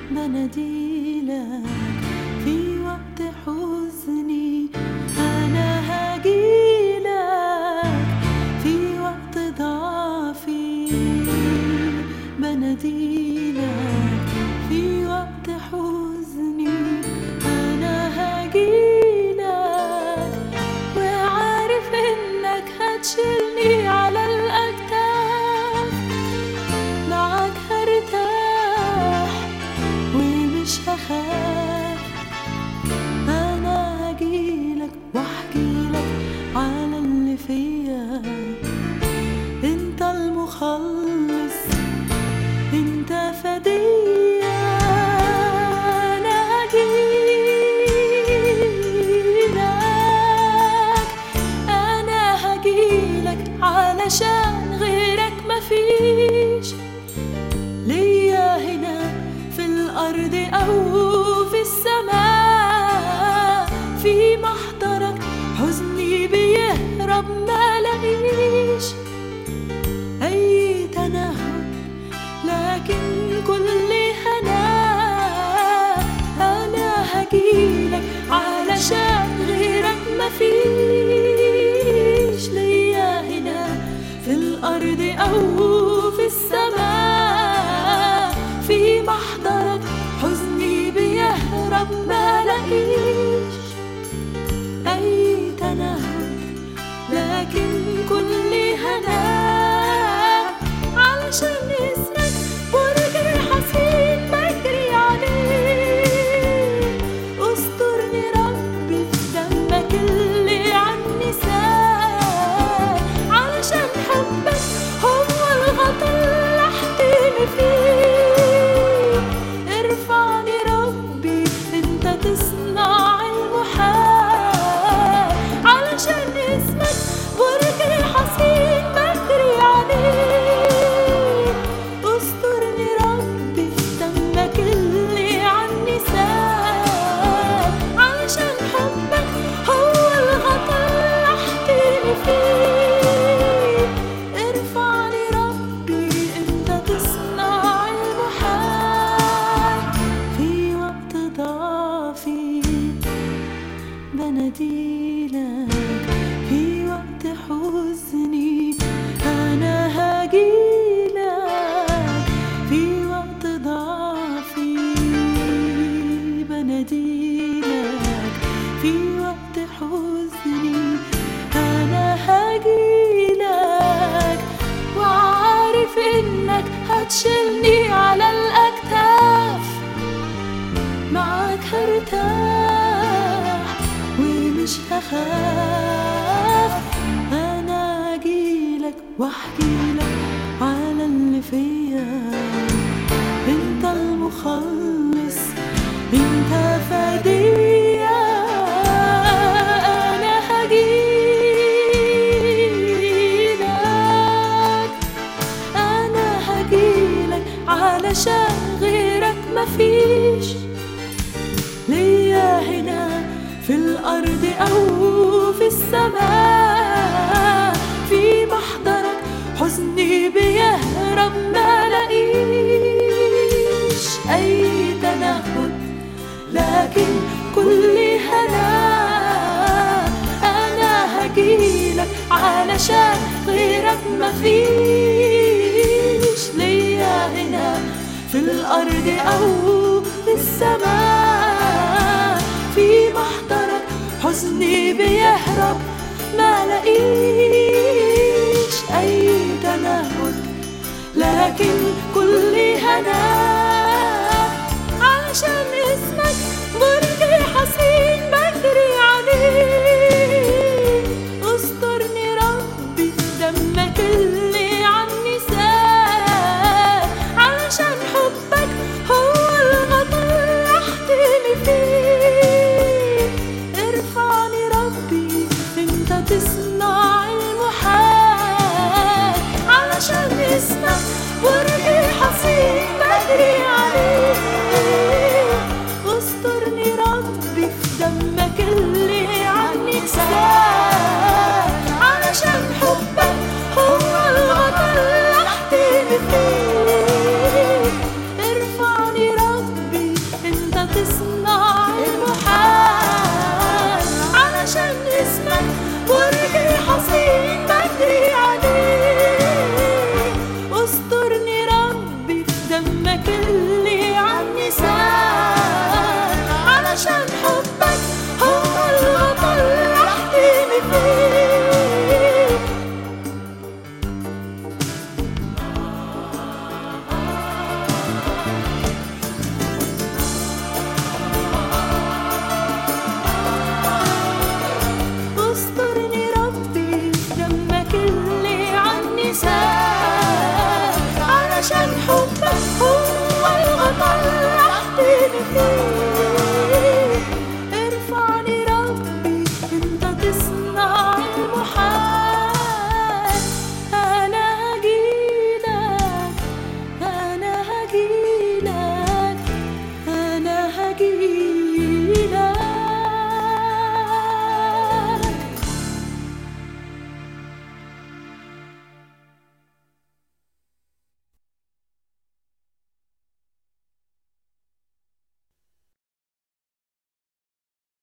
بناديلك في وقت حزني أنا هجيلك في وقت ضعفي بناديلك في وقت حزني أنا هجيلك وعارف إنك هتشيلني على الأكتاف معاك هرتاح ومش هخاف أنا هجيلك واحكيلك على اللي فيا انت المخلص انت فدية انا هجيلك انا هجيلك علشان غيرك مفيش ليا هنا في الأرض أو في السماء في محضرك حزني بيهرب ما لاقيش أي تنهد لكن كل هنا أنا هجيلك علشان غيرك مفيش ليا هنا في الأرض أو في السماء في محضرك حزني بيهرب ما لاقيش أي تنهد لكن كل هنا علشان اسمك برج حصين بجري عليه استرني ربي في دمك اللي عني سال علشان حبك هو الغطا اللي احتمي فيه ارفعني ربي انت تصنع المحال علشان اسمك برج حصين بجري عليه استرني ربي في دمك اللي عني سال علشان حبك هو الغطا اللي احتمي فيه ارفعني ربي انت تصنع المحال في وقت ضعفي بناديلك في وقت حزني أنا هجيلك في وقت ضعفي بناديلك في وقت حزني أنا هجيلك وعارف إنك هتشيلني على الأكتاف معاك هرتاح ومش هخاف انا اجيلك واحكيلك على اللي فيا انت المخلص انت فدية انا هجيلك انا هجيلك علشان غيرك مفيش ليا هنا في الأرض أو في السماء في محضرك حزني بيهرب ما لاقيش أي تنهد لكن كل هنا أنا هجيلك علشان غيرك مفيش ليا هنا في الأرض أو في السماء في محضرك حزني بيهرب ما لاقيش أي تنهد لكن كل هنا